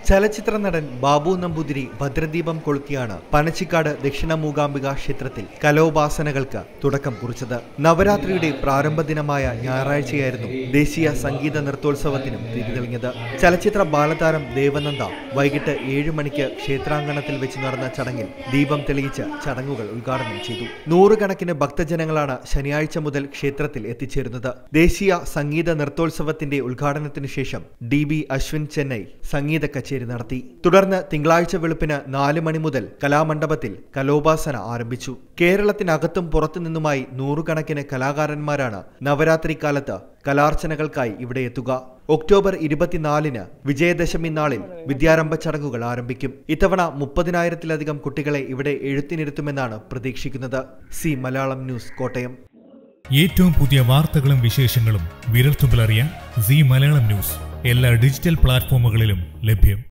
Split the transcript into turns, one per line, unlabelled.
ചലച്ചിത്ര നടൻ ബാബു നമ്പൂതിരി ഭദ്രദീപം കൊളുത്തിയാണ് പനച്ചിക്കാട് ദക്ഷിണ മൂകാംബിക ക്ഷേത്രത്തിൽ കലോപാസനകൾക്ക് തുടക്കം കുറിച്ചത് നവരാത്രിയുടെ പ്രാരംഭ ദിനമായ ഞായറാഴ്ചയായിരുന്നു ദേശീയ സംഗീത നൃത്തോത്സവത്തിനും തിരിതെളിഞ്ഞത് ചലച്ചിത്ര ബാലതാരം ദേവനന്ദ വൈകിട്ട് ഏഴ് മണിക്ക് ക്ഷേത്രാങ്കണത്തിൽ വെച്ച് നടന്ന ചടങ്ങിൽ ദീപം തെളിയിച്ച് ചടങ്ങുകൾ ഉദ്ഘാടനം ചെയ്തു നൂറുകണക്കിന് ഭക്തജനങ്ങളാണ് ശനിയാഴ്ച മുതൽ ക്ഷേത്രത്തിൽ എത്തിച്ചേരുന്നത് ദേശീയ സംഗീത നൃത്തോത്സവത്തിന്റെ ഉദ്ഘാടനത്തിന് ശേഷം ഡി ബി അശ്വിൻ ചെന്നൈ സംഗീത കച്ചേരി നടത്തി തുടർന്ന് തിങ്കളാഴ്ച വെളുപ്പിന് നാല് മണി മുതൽ കലാമണ്ഡപത്തിൽ കലോപാസന ആരംഭിച്ചു കേരളത്തിനകത്തും പുറത്തുനിന്നുമായി നൂറുകണക്കിന് കലാകാരന്മാരാണ് നവരാത്രി കാലത്ത് കലാർച്ചനകൾക്കായി ഇവിടെ എത്തുക ഒക്ടോബർ ഇരുപത്തിനാലിന് വിജയദശമി നാളിൽ വിദ്യാരംഭ ചടങ്ങുകൾ ആരംഭിക്കും ഇത്തവണ മുപ്പതിനായിരത്തിലധികം കുട്ടികളെ ഇവിടെ എഴുത്തിനിരുത്തുമെന്നാണ് പ്രതീക്ഷിക്കുന്നത് സി മലയാളം ന്യൂസ് കോട്ടയം
ഏറ്റവും പുതിയ വാർത്തകളും വിശേഷങ്ങളും വിരൽത്തുമ്പിലറിയാൻ സി മലയാളം ന്യൂസ് എല്ലാ ഡിജിറ്റൽ പ്ലാറ്റ്ഫോമുകളിലും ലഭ്യം